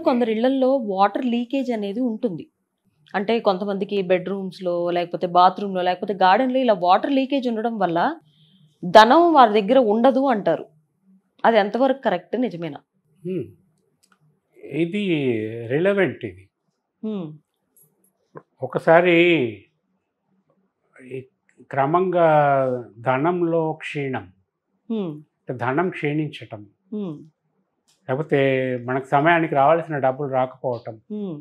కొందరి ఇళ్లలో water leakage అనేది ఉంటుంది అంటే కొంతమందికి బెడ్రూమ్స్లో లేకపోతే బాత్రూంలో లేకపోతే గార్డెన్లో ఇలా వాటర్ లీకేజ్ ఉండడం వల్ల ధనం వారి దగ్గర ఉండదు అంటారు అది ఎంతవరకు కరెక్ట్ నిజమేనా హ్మ్. ఇది రిలవెంట్ ఇది హ్మ్. ఒకసారి ఈ క్రమంగా ధనంలో క్షీణం హ్మ్. అంటే ధనం క్షీణించటం హ్మ్. లేకపోతే మనకు సమయానికి రావాల్సిన డబ్బులు రాకపోవటం హ్మ్.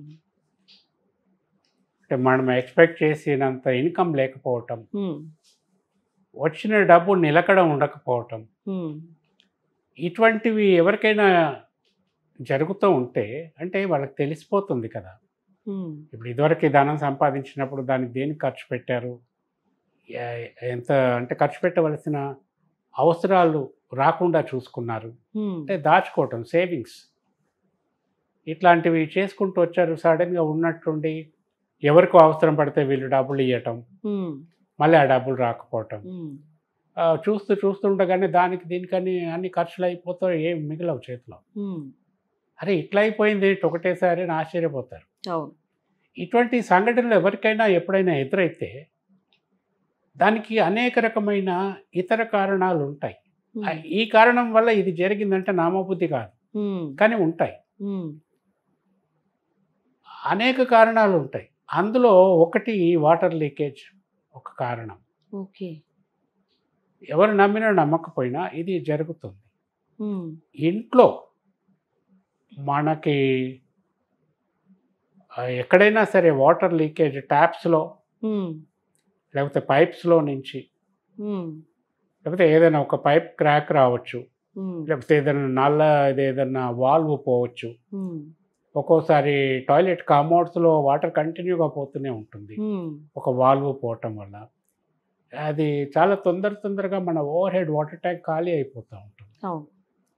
అంటే మనం ఎక్స్పెక్ట్ చేసినంత ఇన్కమ్ లేకపోవటం హ్మ్. వచ్చిన డబ్బు నిలకడ ఉండకపోవటం హ్మ్. ఇటువంటివి ఎవరికైనా జరుగుతూ ఉంటే అంటే వాళ్ళకి తెలిసిపోతుంది కదా హ్మ్. ఇప్పుడు ఇదివరకు ధనం సంపాదించినప్పుడు దానికి దేనికి ఖర్చు పెట్టారు ఎ- ఎంత అంటే ఖర్చు పెట్టవలసిన అవసరాలు రాకుండా చూసుకున్నారు హ్మ్. అంటే దాచుకోవటం సేవింగ్స్ ఇట్లాంటివి చేసుకుంటూ వచ్చారు సడన్గా ఉన్నట్టుండి ఎవరికో అవసరం పడితే వీళ్ళు డబ్బులు ఇవ్వటం హ్మ్. మళ్ళీ ఆ డబ్బులు రాకపోవటం హ్మ్. ఆ, చూస్తూ చూస్తుండగానే దానికి దీనికని అన్ని ఖర్చులు అయిపోతాయి ఏం మిగిలవు చేతిలో హ్మ్. అరే ఇట్లా అయిపోయింది ఏంటి ఒకటేసారి అని ఆశ్చర్యపోతారు అవును ఇటువంటి సంఘటనలు ఎవరికైనా ఎప్పుడైనా ఎదురైతే దానికి అనేక రకమైన ఇతర కారణాలు ఉంటాయి ఆ, హ్మ్. ఈ కారణం వల్ల ఇది జరిగిందంటే నామబుద్ధి కాదు హ్మ్. కానీ ఉంటాయి హ్మ్. అనేక కారణాలు ఉంటాయి అందులో ఒకటి వాటర్ లీకేజ్ ఒక కారణం ఓకే ఎవరు నమ్మినా నమ్మకపోయినా ఇది జరుగుతుంది హ్మ్. ఇంట్లో మనకి ఆ, ఎక్కడైనా సరే వాటర్ లీకేజ్ ట్యాప్స్లో హ్మ్. లేకపోతే పైప్స్లో నుంచి హ్మ్. లేకపోతే ఏదైనా ఒక పైప్ క్రాక్ రావచ్చు హ్మ్. లేకపోతే ఏదైనా నల్ల ఇది ఏదైనా వాల్వ్ పోవచ్చు హ్మ్. ఒక్కోసారి టాయిలెట్ కామౌడ్స్లో వాటర్ కంటిన్యూగా పోతూనే ఉంటుంది హ్మ్. ఒక వాల్వ్ పోవటం వల్ల అది చాలా తొందర తొందరగా మన ఓవర్ హెడ్ వాటర్ ట్యాంక్ ఖాళీ అయిపోతూ ఉంటుంది అవును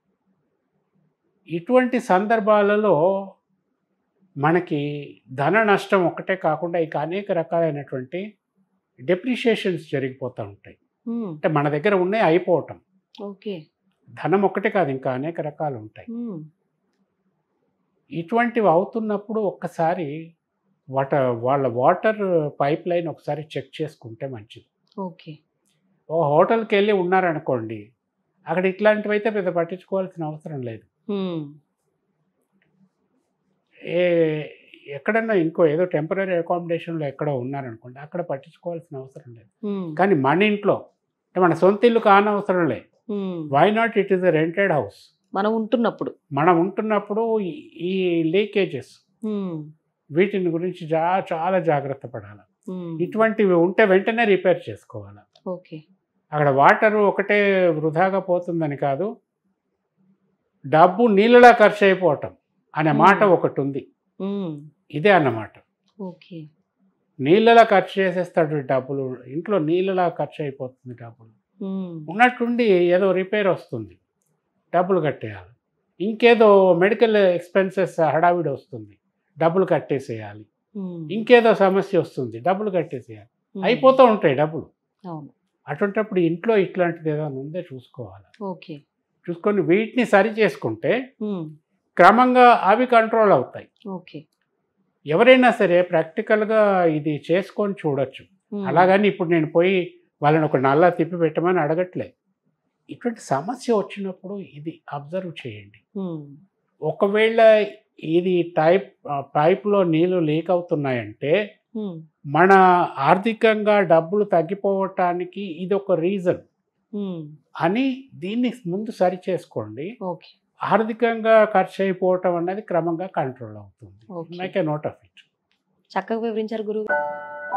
ఇటువంటి సందర్భాలలో మనకి ధన నష్టం ఒకటే కాకుండా ఇక అనేక రకాలైనటువంటి డెప్రిషియేషన్స్ జరిగిపోతూ ఉంటాయి హ్మ్. అంటే మన దగ్గర ఉన్నాయి అయిపోవటం ఓకే ధనం ఒకటే కాదు ఇంకా అనేక రకాలు ఉంటాయి హ్మ్. ఇటువంటివి అవుతున్నప్పుడు ఒక్కసారి వాట వాళ్ళ వాటర్ పైప్ లైన్ ఒకసారి చెక్ చేసుకుంటే మంచిది ఓకే ఓ హోటల్కి వెళ్ళి ఉన్నారనుకోండి అక్కడ ఇట్లాంటివి అయితే పెద్ద పట్టించుకోవాల్సిన అవసరం లేదు హ్మ్. ఏ ఎక్కడన్నా ఇంకో ఏదో టెంపరీ అకామిడేషన్లో ఎక్కడో ఉన్నారనుకోండి అక్కడ పట్టించుకోవాల్సిన అవసరం లేదు హ్మ్. కానీ మన ఇంట్లో అంటే మన సొంత ఇల్లు కానవసరం లేదు hmm. Why not it is a rented house మనం ఉంటున్నప్పుడు మనం ఉంటున్నప్పుడు ఈ- ఈ లీకేజెస్ హ్మ్. వీటిని గురించి జా చాలా జాగ్రత్త పడాలి హ్మ్. ఇటువంటివి ఉంటే వెంటనే రిపేర్ చేసుకోవాలి ఓకే అక్కడ వాటర్ ఒకటే వృధాగా పోతుందని కాదు డబ్బు నీళ్ళలా ఖర్చు అయిపోవటం అనే మాట Hmm. ఒకటి ఉంది హ్మ్. ఇదే అన్నమాట ఓకే నీళ్ళలా ఖర్చు చేసేస్తాడు ఈ డబ్బులు ఇంట్లో నీళ్ళలా ఖర్చు అయిపోతుంది డబ్బులు హ్మ్. ఉన్నట్టుండి ఏదో రిపేర్ వస్తుంది డబ్బులు కట్టేయాలి ఇంకేదో మెడికల్ ఎక్స్పెన్సెస్ హడావిడి వస్తుంది డబ్బులు కట్టేసేయాలి హ్మ్. ఇంకేదో సమస్య వస్తుంది డబ్బులు కట్టేసేయాలి హ్మ్. అయిపోతూ ఉంటాయి డబ్బులు అవును అటువంటిప్పుడు ఇంట్లో ఇట్లాంటిది ఏదైనా ఉందే చూసుకోవాలి ఓకే చూసుకొని వీటిని సరి చేసుకుంటే హ్మ్. క్రమంగా అవి కంట్రోల్ అవుతాయి ఓకే ఎవరైనా సరే ప్రాక్టికల్గా ఇది చేసుకొని చూడొచ్చు హ్మ్. అలాగని ఇప్పుడు నేను పోయి వాళ్ళని ఒక నల్లా తిప్పి పెట్టమని అడగట్లే ఇటువంటి సమస్య వచ్చినప్పుడు ఇది అబ్జర్వ్ చేయండి హ్మ్. ఒకవేళ ఇది టైప్ పైప్లో నీళ్లు లీక్ అవుతున్నాయంటే హ్మ్. మన ఆర్థికంగా డబ్బులు తగ్గిపోవటానికి ఇది ఒక రీజన్ హ్మ్. అని దీన్ని ముందు సరి చేసుకోండి ఓకే ఆర్థికంగా ఖర్చు అయిపోవటం అనేది క్రమంగా కంట్రోల్ అవుతుంది Okay. Make a note of it చక్కగా వివరించారు గురువు